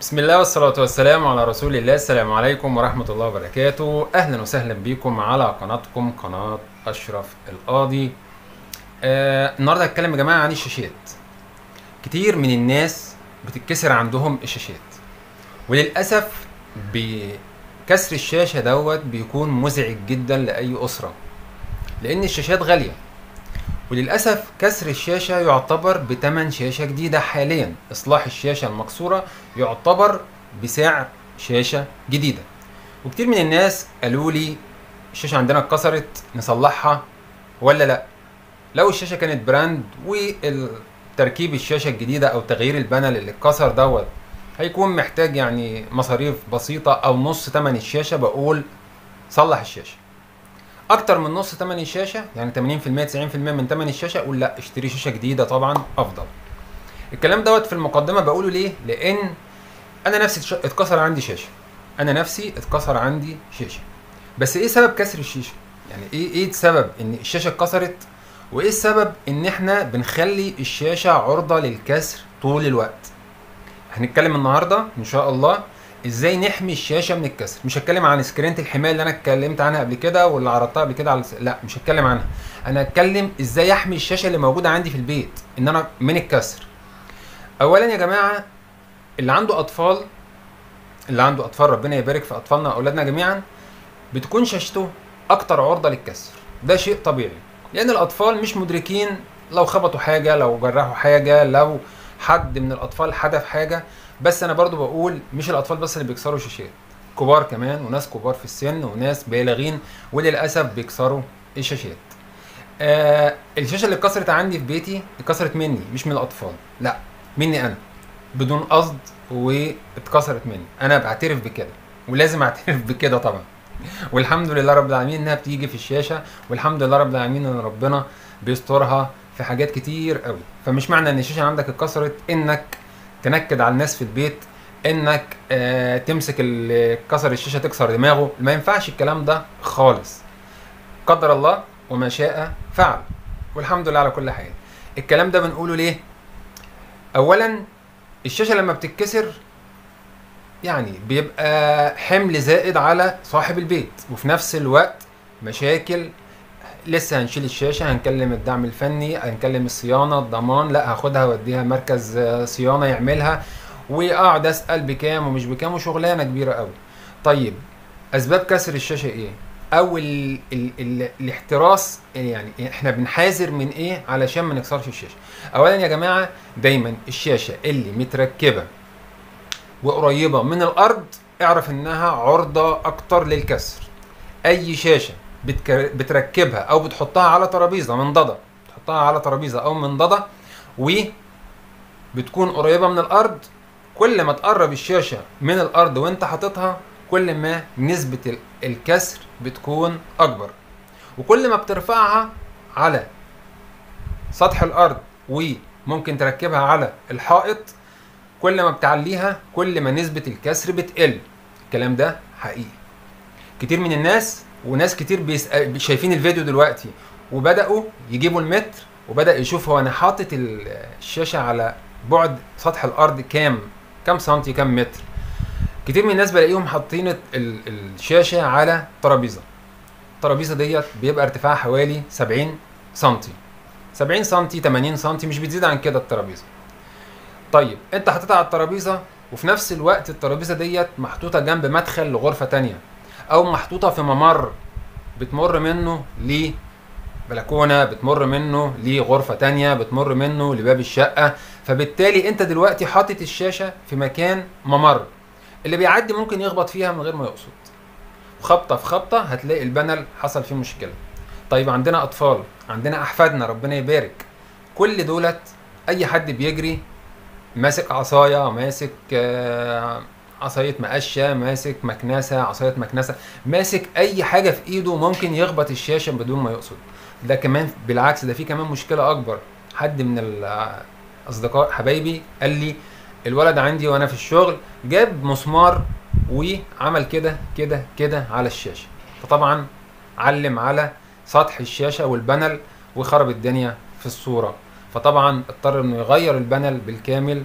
بسم الله والصلاة والسلام على رسول الله السلام عليكم ورحمة الله وبركاته أهلا وسهلا بكم على قناتكم قناة أشرف القاضي آه النهاردة هتكلم يا جماعة عن الشاشات كتير من الناس بتتكسر عندهم الشاشات وللأسف بكسر الشاشة دوت بيكون مزعج جدا لأي أسرة لأن الشاشات غالية وللأسف كسر الشاشة يعتبر بتمن شاشة جديدة حاليا إصلاح الشاشة المكسورة يعتبر بسعر شاشة جديدة وكتير من الناس قالوا لي الشاشة عندنا اتكسرت نصلحها ولا لا لو الشاشة كانت براند والتركيب الشاشة الجديدة أو تغيير البانل اللي اتكسر دوت هيكون محتاج يعني مصاريف بسيطة أو نص تمن الشاشة بقول صلح الشاشة اكتر من نص تمن الشاشه يعني 80% 90% من تمن الشاشه اقول لا اشتري شاشه جديده طبعا افضل الكلام دوت في المقدمه بقوله ليه لان انا نفسي اتش- اتكسر عندي شاشه انا نفسي اتكسر عندي شاشه بس ايه سبب كسر الشاشه يعني ايه ايه السبب ان الشاشه اتكسرت وايه السبب ان احنا بنخلي الشاشه عرضه للكسر طول الوقت هنتكلم النهارده ان شاء الله ازاي نحمي الشاشه من الكسر مش هتكلم عن سكرينه الحمايه اللي انا اتكلمت عنها قبل كده واللي عرضتها قبل كده على الس- لا مش هتكلم عنها انا هتكلم ازاي احمي الشاشه اللي موجوده عندي في البيت ان انا من الكسر اولا يا جماعه اللي عنده اطفال اللي عنده اطفال ربنا يبارك في اطفالنا واولادنا جميعا بتكون شاشته اكتر عرضه للكسر ده شيء طبيعي لان الاطفال مش مدركين لو خبطوا حاجه لو جرحوا حاجه لو حد من الاطفال حدف حاجه بس انا برضو بقول مش الاطفال بس اللي بيكسروا شاشات كبار كمان وناس كبار في السن وناس بالغين وللاسف بيكسروا الشاشات آه الشاشه اللي اتكسرت عندي في بيتي اتكسرت مني مش من الاطفال لا مني انا بدون قصد واتكسرت مني انا بعترف بكده ولازم اعترف بكده طبعا والحمد لله رب العالمين انها بتيجي في الشاشه والحمد لله رب العالمين ان ربنا بيسترها في حاجات كتير قوي فمش معنى ان الشاشه عندك اتكسرت انك تنكد على الناس في البيت انك آه تمسك اللي كسر الشاشه تكسر دماغه ما ينفعش الكلام ده خالص قدر الله وما شاء فعل والحمد لله على كل حال الكلام ده بنقوله ليه اولا الشاشه لما بتتكسر يعني بيبقى حمل زائد على صاحب البيت وفي نفس الوقت مشاكل لسه هنشيل الشاشه هنكلم الدعم الفني هنكلم الصيانه الضمان لا هاخدها اوديها مركز آه، صيانه يعملها واقعد اسال بكام ومش بكام وشغلانه كبيره قوي طيب اسباب كسر الشاشه ايه او ال ال ال الاحتراس يعني احنا بنحاذر من ايه علشان ما نكسرش الشاشه اولا يا جماعه دايما الشاشه اللي متركبه وقريبه من الارض اعرف انها عرضه اكتر للكسر اي شاشه بتك- بتركبها او بتحطها على ترابيزه منضده تحطها على ترابيزه او منضده وبتكون قريبه من الارض كل ما تقرب الشاشه من الارض وانت حاططها كل ما نسبه ال- الكسر بتكون اكبر وكل ما بترفعها على سطح الارض وممكن تركبها على الحائط كل ما بتعليها كل ما نسبه الكسر بتقل الكلام ده حقيقي كتير من الناس وناس كتير بيسأل شايفين الفيديو دلوقتي وبداوا يجيبوا المتر وبدا يشوف هو انا حاطط ال- الشاشه على بعد سطح الارض كام كام سنتي كام متر كتير من الناس بلاقيهم حاطين ال- ال- الشاشه على ترابيزه الترابيزه ديت بيبقى ارتفاعها حوالي 70 سنتي 70 سنتي 80 سنتي مش بتزيد عن كده الترابيزه طيب انت حاططها على الترابيزه وفي نفس الوقت الترابيزه ديت محطوطه جنب مدخل لغرفه تانية او محطوطه في ممر بتمر منه لبلكونه بتمر منه لغرفه تانية بتمر منه لباب الشقه فبالتالي انت دلوقتي حاطط الشاشه في مكان ممر اللي بيعدي ممكن يخبط فيها من غير ما يقصد خبطه في خبطه هتلاقي البانل حصل فيه مشكله طيب عندنا اطفال عندنا احفادنا ربنا يبارك كل دولت اي حد بيجري ماسك عصايه ماسك آه، عصايه مقشه ماسك مكنسه عصايه مكنسه ماسك اي حاجه في ايده ممكن يخبط الشاشه بدون ما يقصد ده كمان بالعكس ده في كمان مشكله اكبر حد من الاصدقاء حبايبي قال لي الولد عندي وانا في الشغل جاب مسمار وعمل كده كده كده على الشاشه فطبعا علم على سطح الشاشه والبانل وخرب الدنيا في الصوره فطبعا اضطر انه يغير البانل بالكامل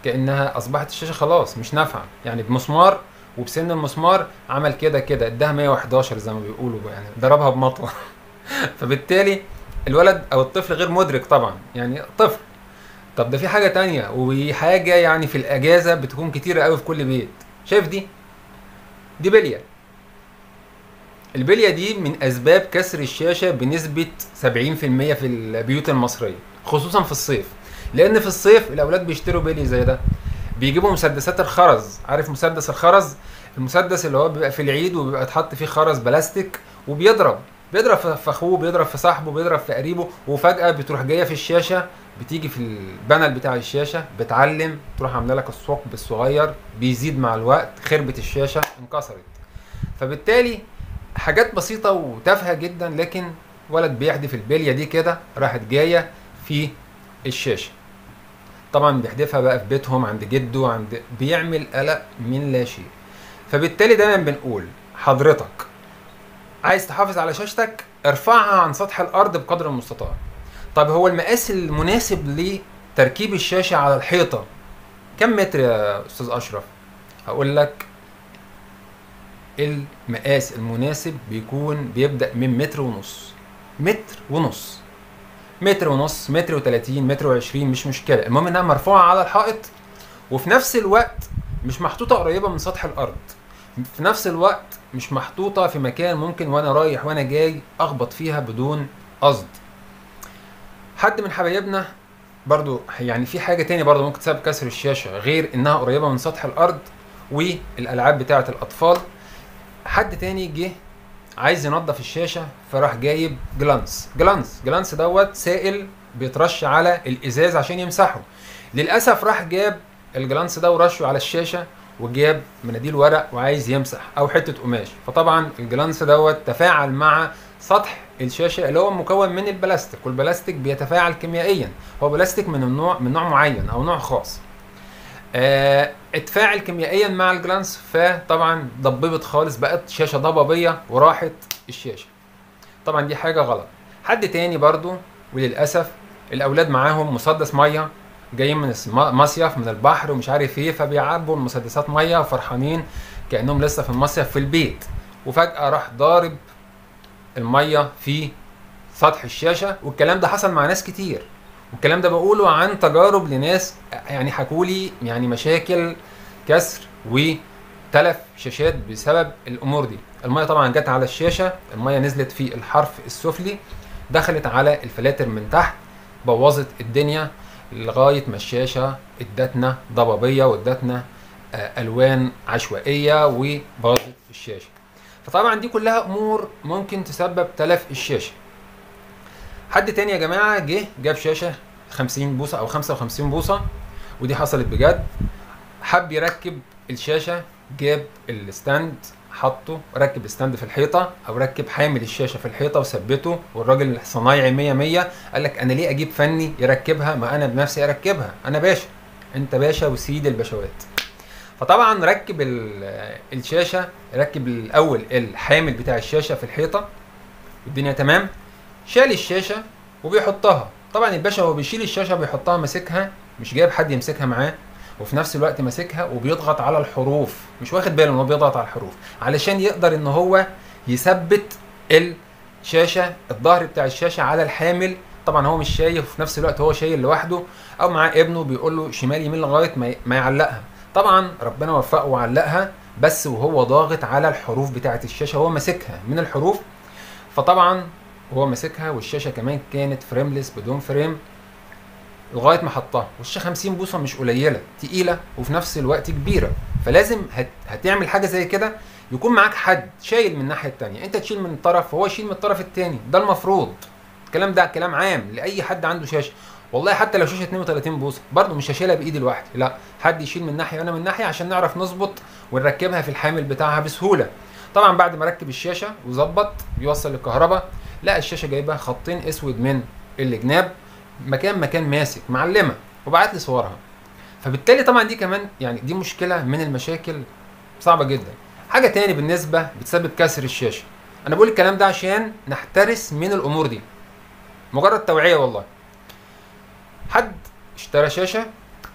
كانها اصبحت الشاشه خلاص مش نافعه يعني بمسمار وبسن المسمار عمل كده كده اداها 111 زي ما بيقولوا يعني ضربها بمطوه فبالتالي الولد او الطفل غير مدرك طبعا يعني طفل طب ده في حاجه تانية وحاجه يعني في الاجازه بتكون كتيره قوي في كل بيت شايف دي دي بليه البليه دي من اسباب كسر الشاشه بنسبه 70% في البيوت المصريه خصوصا في الصيف لان في الصيف الاولاد بيشتروا بلي زي ده بيجيبوا مسدسات الخرز عارف مسدس الخرز المسدس اللي هو بيبقى في العيد وبيبقى اتحط فيه خرز بلاستيك وبيضرب بيضرب في اخوه بيضرب في صاحبه بيضرب في قريبه وفجاه بتروح جايه في الشاشه بتيجي في البانل بتاع الشاشه بتعلم تروح عامله لك الثقب الصغير بيزيد مع الوقت خربت الشاشه انكسرت فبالتالي حاجات بسيطه وتافهه جدا لكن ولد بيحدف البليه دي كده راحت جايه في الشاشه طبعا بيحدفها بقى في بيتهم عند جده عند بيعمل قلق من لا شيء فبالتالي دايما بنقول حضرتك عايز تحافظ على شاشتك ارفعها عن سطح الارض بقدر المستطاع طب هو المقاس المناسب لتركيب الشاشه على الحيطه كم متر يا استاذ اشرف هقول لك المقاس المناسب بيكون بيبدا من متر ونص متر ونص متر ونص متر وتلاتين متر وعشرين مش مشكلة المهم انها مرفوعة على الحائط وفي نفس الوقت مش محطوطة قريبة من سطح الارض في نفس الوقت مش محطوطة في مكان ممكن وانا رايح وانا جاي اخبط فيها بدون قصد حد من حبايبنا برضو يعني في حاجة تاني برضو ممكن تسبب كسر الشاشة غير انها قريبة من سطح الارض والالعاب بتاعة الاطفال حد تاني جه عايز ينظف الشاشه فراح جايب جلانس جلانس جلانس دوت سائل بيترش على الازاز عشان يمسحه للاسف راح جاب الجلانس ده ورشه على الشاشه وجاب مناديل ورق وعايز يمسح او حته قماش فطبعا الجلانس دوت تفاعل مع سطح الشاشه اللي هو مكون من البلاستيك والبلاستيك بيتفاعل كيميائيا هو بلاستيك من النوع من نوع معين او نوع خاص آه اتفاعل كيميائيا مع الجلانس فطبعا ضببت خالص بقت شاشه ضبابيه وراحت الشاشه طبعا دي حاجه غلط حد تاني برضو وللاسف الاولاد معاهم مسدس ميه جايين من المصيف من البحر ومش عارف ايه فبيعبوا المسدسات ميه وفرحانين كانهم لسه في المصيف في البيت وفجاه راح ضارب الميه في سطح الشاشه والكلام ده حصل مع ناس كتير والكلام ده بقوله عن تجارب لناس يعني حكوا لي يعني مشاكل كسر وتلف شاشات بسبب الامور دي الميه طبعا جت على الشاشه الميه نزلت في الحرف السفلي دخلت على الفلاتر من تحت بوظت الدنيا لغايه ما الشاشه ادتنا ضبابيه وادتنا الوان عشوائيه وبوظت الشاشه فطبعا دي كلها امور ممكن تسبب تلف الشاشه حد تاني يا جماعه جه جاب شاشه 50 بوصه او 55 بوصه ودي حصلت بجد حب يركب الشاشه جاب الستاند حطه ركب الستاند في الحيطه او ركب حامل الشاشه في الحيطه وثبته والراجل الصنايعي 100 100 قال لك انا ليه اجيب فني يركبها ما انا بنفسي اركبها انا باشا انت باشا وسيد البشوات فطبعا ركب الشاشه ركب الاول الحامل بتاع الشاشه في الحيطه والدنيا تمام شال الشاشه وبيحطها طبعا الباشا هو بيشيل الشاشه بيحطها ماسكها مش جايب حد يمسكها معاه وفي نفس الوقت ماسكها وبيضغط على الحروف مش واخد باله ان هو بيضغط على الحروف علشان يقدر ان هو يثبت الشاشه الظهر بتاع الشاشه على الحامل طبعا هو مش شايف وفي نفس الوقت هو شايل لوحده او معاه ابنه بيقول له شمال يمين لغايه ما ما يعلقها طبعا ربنا وفقه وعلقها بس وهو ضاغط على الحروف بتاعه الشاشه هو ماسكها من الحروف فطبعا وهو ماسكها والشاشه كمان كانت فريمليس بدون فريم لغايه ما حطها والشاشه 50 بوصه مش قليله تقيله وفي نفس الوقت كبيره فلازم هت... هتعمل حاجه زي كده يكون معاك حد شايل من الناحيه الثانيه انت تشيل من طرف وهو يشيل من الطرف الثاني ده المفروض الكلام ده كلام عام لاي حد عنده شاشه والله حتى لو شاشه 32 بوصه برضه مش هشيلها بايدي لوحدي لا حد يشيل من ناحيه وانا من ناحيه عشان نعرف نظبط ونركبها في الحامل بتاعها بسهوله طبعا بعد ما ركب الشاشه وظبط بيوصل الكهرباء لقى الشاشه جايبه خطين اسود من الجناب مكان مكان ماسك معلمه وبعت لي صورها فبالتالي طبعا دي كمان يعني دي مشكله من المشاكل صعبه جدا حاجه تاني بالنسبه بتسبب كسر الشاشه انا بقول الكلام ده عشان نحترس من الامور دي مجرد توعيه والله حد اشترى شاشه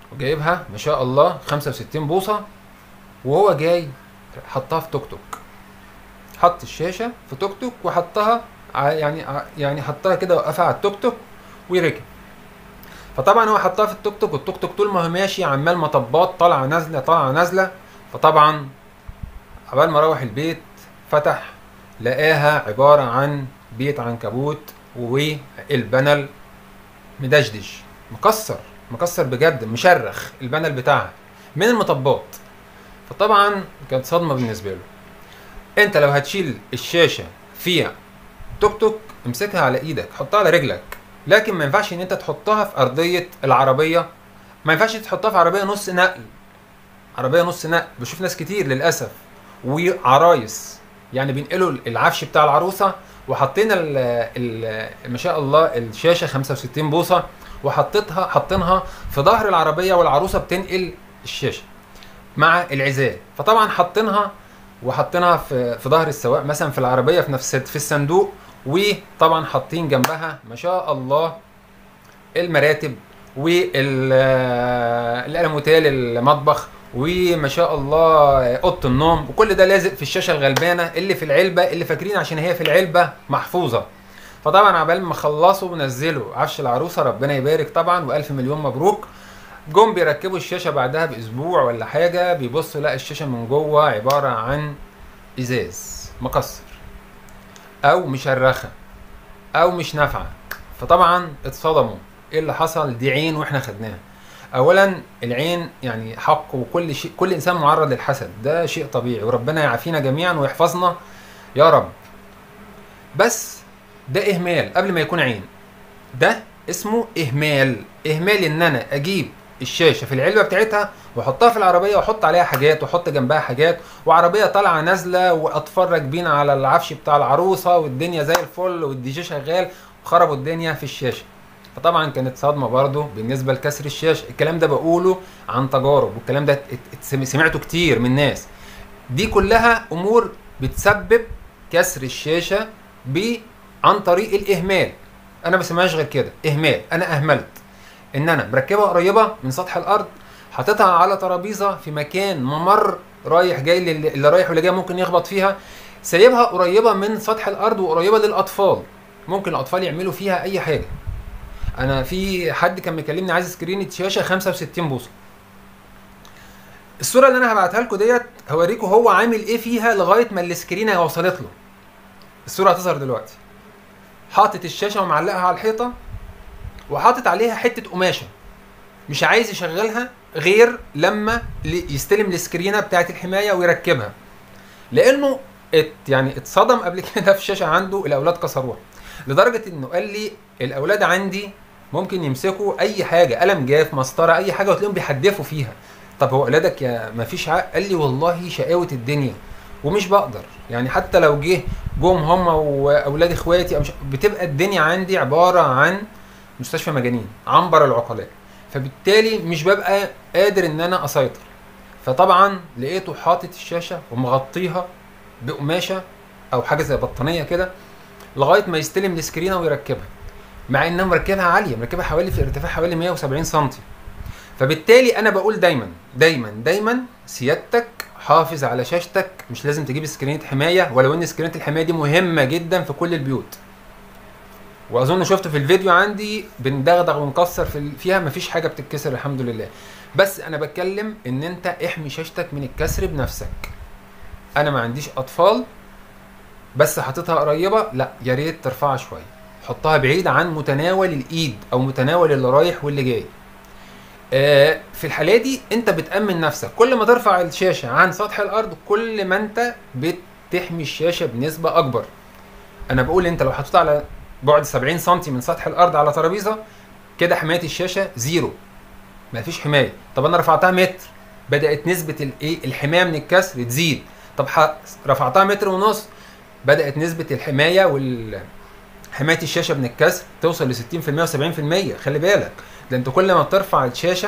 وجايبها ما شاء الله 65 بوصه وهو جاي حطها في توك توك حط الشاشه في توك توك وحطها ع- يعني ع- يعني حطها كده وقفها على التوك توك وركب فطبعا هو حطها في التوك توك والتوك توك طول ما هو ماشي عمال مطبات طالعه نازله طالعه نازله فطبعا عبال ما روح البيت فتح لقاها عباره عن بيت عنكبوت والبنل مدشدش مكسر مكسر بجد مشرخ البنل بتاعها من المطبات فطبعا كانت صدمه بالنسبه له انت لو هتشيل الشاشه فيها توك توك امسكها على ايدك حطها على رجلك لكن ما ينفعش ان انت تحطها في ارضيه العربيه ما ينفعش تحطها في عربيه نص نقل عربيه نص نقل بشوف ناس كتير للاسف وعرايس يعني بينقلوا العفش بتاع العروسه وحاطين ال ال ما شاء الله الشاشه 65 بوصه وحطيتها حاطينها في ظهر العربيه والعروسه بتنقل الشاشه مع العزال فطبعا حاطينها وحاطينها في في ظهر السواق مثلا في العربيه في نفس في الصندوق وطبعا حاطين جنبها ما شاء الله المراتب والالموتال المطبخ وما شاء الله اوضه النوم وكل ده لازق في الشاشه الغلبانه اللي في العلبه اللي فاكرين عشان هي في العلبه محفوظه فطبعا عبال ما خلصوا ونزلوا عفش العروسه ربنا يبارك طبعا والف مليون مبروك جم بيركبوا الشاشه بعدها باسبوع ولا حاجه بيبصوا لا الشاشه من جوه عباره عن ازاز مكسر او مشرخه او مش نافعه فطبعا اتصدموا ايه اللي حصل دي عين واحنا خدناها اولا العين يعني حق وكل شيء كل انسان معرض للحسد ده شيء طبيعي وربنا يعافينا جميعا ويحفظنا يا رب بس ده اهمال قبل ما يكون عين ده اسمه اهمال اهمال ان انا اجيب الشاشه في العلبه بتاعتها واحطها في العربيه واحط عليها حاجات واحط جنبها حاجات وعربيه طالعه نازله واطفال راكبين على العفش بتاع العروسه والدنيا زي الفل والدي جي شغال وخربوا الدنيا في الشاشه فطبعا كانت صدمه برضو بالنسبه لكسر الشاشه الكلام ده بقوله عن تجارب والكلام ده ات- ات- سمعته كتير من ناس دي كلها امور بتسبب كسر الشاشه ب عن طريق الاهمال انا ما بسميهاش غير كده اهمال انا اهملت ان انا مركبها قريبه من سطح الارض حاططها على ترابيزه في مكان ممر رايح جاي للي اللي رايح واللي جاي ممكن يخبط فيها سايبها قريبه من سطح الارض وقريبه للاطفال ممكن الاطفال يعملوا فيها اي حاجه انا في حد كان مكلمني عايز سكرينة شاشه 65 بوصه الصوره اللي انا هبعتها لكم ديت هوريكم هو عامل ايه فيها لغايه ما السكرينه وصلت له الصوره هتظهر دلوقتي حاطط الشاشه ومعلقها على الحيطه وحاطط عليها حته قماشه مش عايز يشغلها غير لما ل- يستلم السكرينه بتاعه الحمايه ويركبها لانه ات يعني اتصدم قبل كده في شاشه عنده الاولاد كسروها لدرجه انه قال لي الاولاد عندي ممكن يمسكوا اي حاجه قلم جاف مسطره اي حاجه وتلاقيهم بيحدفوا فيها طب هو اولادك يا ما فيش عقل قال لي والله شقاوه الدنيا ومش بقدر يعني حتى لو جه جم هم واولاد اخواتي أو مش بتبقى الدنيا عندي عباره عن مستشفى مجانين عنبر العقلاء فبالتالي مش ببقى قادر ان انا اسيطر فطبعا لقيته حاطط الشاشه ومغطيها بقماشه او حاجه زي بطانيه كده لغايه ما يستلم السكرينه ويركبها مع انها مركبها عاليه مركبها حوالي في ارتفاع حوالي 170 سم فبالتالي انا بقول دايما دايما دايما سيادتك حافظ على شاشتك مش لازم تجيب سكرينه حمايه ولو ان سكرينه الحمايه دي مهمه جدا في كل البيوت واظن شفت في الفيديو عندي بندغدغ ونكسر في ال- فيها مفيش حاجه بتتكسر الحمد لله بس انا بتكلم ان انت احمي شاشتك من الكسر بنفسك انا ما عنديش اطفال بس حاططها قريبه لا يا ريت ترفعها شويه حطها بعيد عن متناول الايد او متناول اللي رايح واللي جاي آه، في الحالة دي انت بتأمن نفسك كل ما ترفع الشاشة عن سطح الارض كل ما انت بتحمي الشاشة بنسبة اكبر انا بقول انت لو حطيتها على بعد 70 سم من سطح الارض على ترابيزة كده حماية الشاشة زيرو مفيش حماية طب انا رفعتها متر بدأت نسبة الايه الحماية من الكسر تزيد طب ح- رفعتها متر ونص بدأت نسبة الحماية وال حمايه الشاشه من الكسر توصل ل 60% و70% خلي بالك ده انت كل ما بترفع الشاشه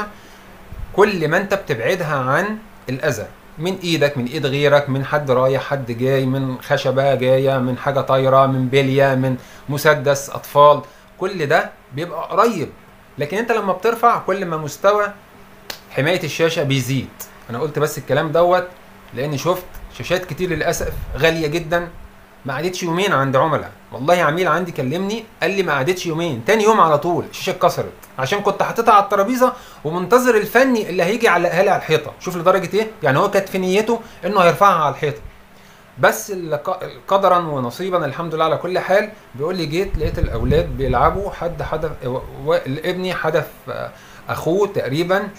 كل ما انت بتبعدها عن الاذى من ايدك من ايد غيرك من حد رايح حد جاي من خشبه جايه من حاجه طايره من بليه من مسدس اطفال كل ده بيبقى قريب لكن انت لما بترفع كل ما مستوى حمايه الشاشه بيزيد انا قلت بس الكلام دوت لاني شفت شاشات كتير للاسف غاليه جدا ما قعدتش يومين عند عملاء والله عميل عندي كلمني قال لي ما قعدتش يومين تاني يوم على طول الشاشه اتكسرت عشان كنت حاططها على الترابيزه ومنتظر الفني اللي هيجي يعلقها لي على الحيطه شوف لدرجه ايه يعني هو كانت في نيته انه هيرفعها على الحيطه بس اللق- قدرا ونصيبا الحمد لله على كل حال بيقول لي جيت لقيت الاولاد بيلعبوا حد حدف و- و- ابني حدف آه، اخوه تقريبا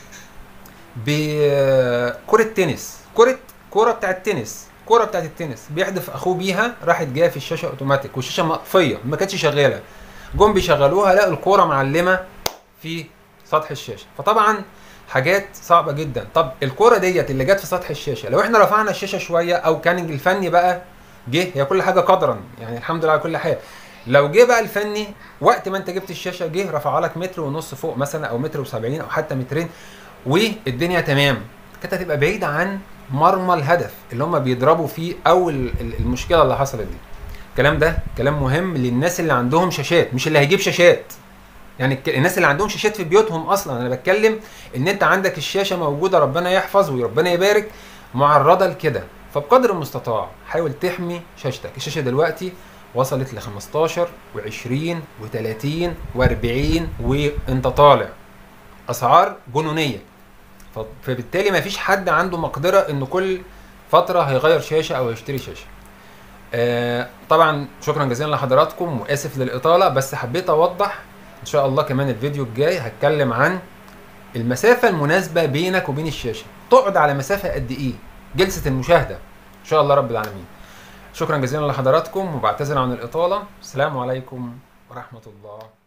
بكرة تنس كرة كرة بتاعت تنس كرة بتاعت التنس بيحدف اخوه بيها راحت جايه في الشاشه اوتوماتيك والشاشه مقفيه ما كانتش شغاله جم بيشغلوها لقوا الكوره معلمه في سطح الشاشه فطبعا حاجات صعبه جدا طب الكوره ديت اللي جت في سطح الشاشه لو احنا رفعنا الشاشه شويه او كان الفني بقى جه هي كل حاجه قدرا يعني الحمد لله على كل حال لو جه بقى الفني وقت ما انت جبت الشاشه جه رفع لك متر ونص فوق مثلا او متر و70 او حتى مترين والدنيا تمام كانت هتبقى بعيده عن مرمى الهدف اللي هم بيضربوا فيه او ال- ال- المشكله اللي حصلت دي الكلام ده كلام مهم للناس اللي عندهم شاشات مش اللي هيجيب شاشات يعني الك- الناس اللي عندهم شاشات في بيوتهم اصلا انا بتكلم ان انت عندك الشاشه موجوده ربنا يحفظ وربنا يبارك معرضه لكده فبقدر المستطاع حاول تحمي شاشتك الشاشه دلوقتي وصلت ل 15 و20 و30 و40 وانت طالع اسعار جنونيه ف- فبالتالي ما فيش حد عنده مقدره انه كل فتره هيغير شاشه او يشتري شاشه آه طبعا شكرا جزيلا لحضراتكم واسف للاطاله بس حبيت اوضح ان شاء الله كمان الفيديو الجاي هتكلم عن المسافه المناسبه بينك وبين الشاشه تقعد على مسافه قد ايه جلسه المشاهده ان شاء الله رب العالمين شكرا جزيلا لحضراتكم وبعتذر عن الاطاله السلام عليكم ورحمه الله